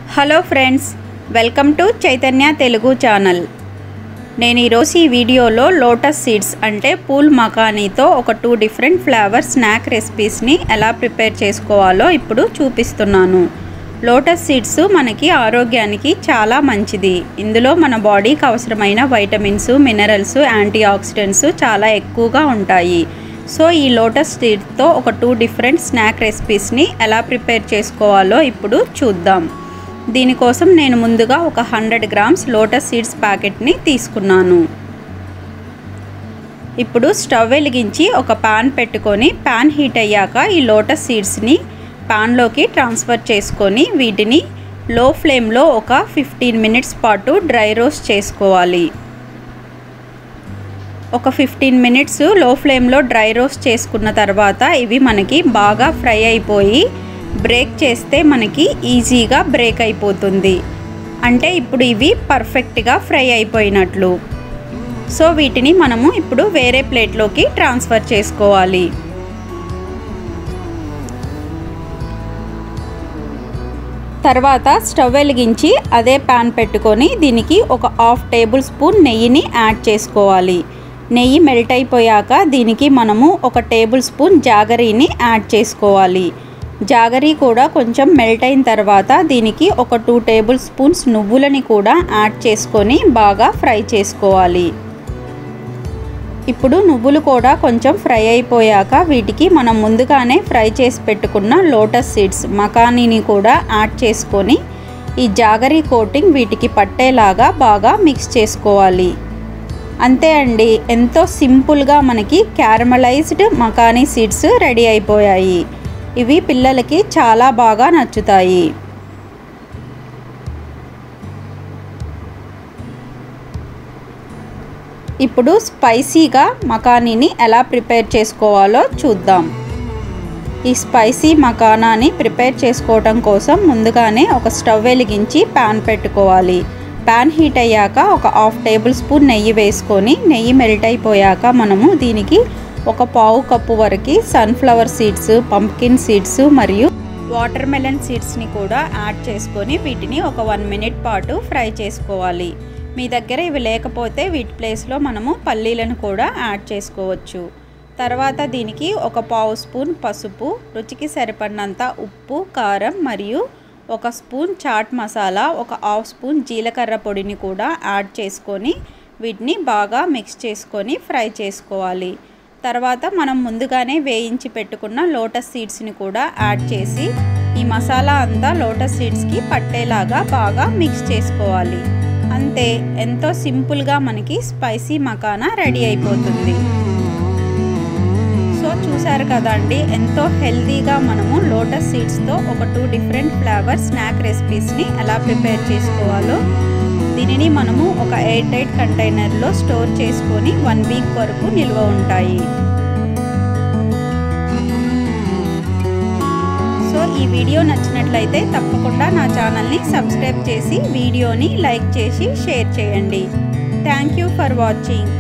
hello friends welcome to Chaitanya Telugu channel నేను ఈరోజు ఈ వీడియోలో లోటస్ సీడ్స్ అంటే పూల్ మకానీతో ఒక టూ డిఫరెంట్ ఫ్లేవర్ స్నాక్ రెసిపీస్ని ఎలా ప్రిపేర్ చేసుకోవాలో ఇప్పుడు చూపిస్తున్నాను లోటస్ సీడ్స్ మనకి ఆరోగ్యానికి చాలా మంచిది ఇందులో మన బాడీకి అవసరమైన వైటమిన్స్ మినరల్స్ యాంటీ ఆక్సిడెంట్స్ చాలా ఎక్కువగా ఉంటాయి సో ఈ లోటస్ సీడ్తో ఒక టూ డిఫరెంట్ స్నాక్ రెసిపీస్ని ఎలా ప్రిపేర్ చేసుకోవాలో ఇప్పుడు చూద్దాం దీనికోసం నేను ముందుగా ఒక హండ్రెడ్ గ్రామ్స్ లోటస్ సీడ్స్ ప్యాకెట్ని తీసుకున్నాను ఇప్పుడు స్టవ్ వెలిగించి ఒక పాన్ పెట్టుకొని పాన్ హీట్ అయ్యాక ఈ లోటస్ సీడ్స్ని పాన్లోకి ట్రాన్స్ఫర్ చేసుకొని వీటిని లో ఫ్లేమ్లో ఒక ఫిఫ్టీన్ మినిట్స్ పాటు డ్రై రోస్ట్ చేసుకోవాలి ఒక ఫిఫ్టీన్ మినిట్స్ లో ఫ్లేమ్లో డ్రై రోస్ట్ చేసుకున్న తర్వాత ఇవి మనకి బాగా ఫ్రై అయిపోయి బ్రేక్ చేస్తే మనకి ఈజీగా బ్రేక్ అయిపోతుంది అంటే ఇప్పుడు ఇవి పర్ఫెక్ట్గా ఫ్రై అయిపోయినట్లు సో వీటిని మనము ఇప్పుడు వేరే ప్లేట్లోకి ట్రాన్స్ఫర్ చేసుకోవాలి తర్వాత స్టవ్ వెలిగించి అదే ప్యాన్ పెట్టుకొని దీనికి ఒక హాఫ్ టేబుల్ స్పూన్ నెయ్యిని యాడ్ చేసుకోవాలి నెయ్యి మెల్ట్ అయిపోయాక దీనికి మనము ఒక టేబుల్ స్పూన్ జాగరీని యాడ్ చేసుకోవాలి జాగరీ కూడా కొంచెం మెల్ట్ అయిన తర్వాత దీనికి ఒక టూ టేబుల్ స్పూన్స్ నువ్వులని కూడా యాడ్ చేసుకొని బాగా ఫ్రై చేసుకోవాలి ఇప్పుడు నువ్వులు కూడా కొంచెం ఫ్రై అయిపోయాక వీటికి మనం ముందుగానే ఫ్రై చేసి పెట్టుకున్న లోటస్ సీడ్స్ మకానీని కూడా యాడ్ చేసుకొని ఈ జాగరీ కోటింగ్ వీటికి పట్టేలాగా బాగా మిక్స్ చేసుకోవాలి అంతే అండి ఎంతో సింపుల్గా మనకి క్యారమలైజ్డ్ మకానీ సీడ్స్ రెడీ అయిపోయాయి ఇవి పిల్లలకి చాలా బాగా నచ్చుతాయి ఇప్పుడు స్పైసీగా మకానీని ఎలా ప్రిపేర్ చేసుకోవాలో చూద్దాం ఈ స్పైసీ మకానాని ప్రిపేర్ చేసుకోవటం కోసం ముందుగానే ఒక స్టవ్ వెలిగించి ప్యాన్ పెట్టుకోవాలి ప్యాన్ హీట్ అయ్యాక ఒక హాఫ్ టేబుల్ స్పూన్ నెయ్యి వేసుకొని నెయ్యి మెల్ట్ అయిపోయాక మనము దీనికి ఒక పావు కప్పు వరకు సన్ఫ్లవర్ సీడ్స్ పంప్కిన్ సీడ్స్ మరియు వాటర్ మెలన్ సీడ్స్ని కూడా యాడ్ చేసుకొని వీటిని ఒక వన్ మినిట్ పాటు ఫ్రై చేసుకోవాలి మీ దగ్గర ఇవి లేకపోతే వీటి ప్లేస్లో మనము పల్లీలను కూడా యాడ్ చేసుకోవచ్చు తర్వాత దీనికి ఒక పావు స్పూన్ పసుపు రుచికి సరిపడినంత ఉప్పు కారం మరియు ఒక స్పూన్ చాట్ మసాలా ఒక హాఫ్ స్పూన్ జీలకర్ర పొడిని కూడా యాడ్ చేసుకొని వీటిని బాగా మిక్స్ చేసుకొని ఫ్రై చేసుకోవాలి తర్వాత మనం ముందుగానే వేయించి పెట్టుకున్న లోటస్ సీడ్స్ని కూడా యాడ్ చేసి ఈ మసాలా అంతా లోటస్ సీడ్స్కి పట్టేలాగా బాగా మిక్స్ చేసుకోవాలి అంతే ఎంతో సింపుల్గా మనకి స్పైసీ మకానా రెడీ అయిపోతుంది సో చూసారు కదండి ఎంతో హెల్తీగా మనము లోటస్ సీడ్స్తో ఒక టూ డిఫరెంట్ ఫ్లేవర్ స్నాక్ రెసిపీస్ని ఎలా ప్రిపేర్ చేసుకోవాలో దీనిని మనము ఒక ఎయిర్ టైట్ కంటైనర్లో స్టోర్ చేసుకొని వన్ వీక్ వరకు నిల్వ ఉంటాయి సో ఈ వీడియో నచ్చినట్లయితే తప్పకుండా నా ఛానల్ని సబ్స్క్రైబ్ చేసి వీడియోని లైక్ చేసి షేర్ చేయండి థ్యాంక్ యూ ఫర్ వాచింగ్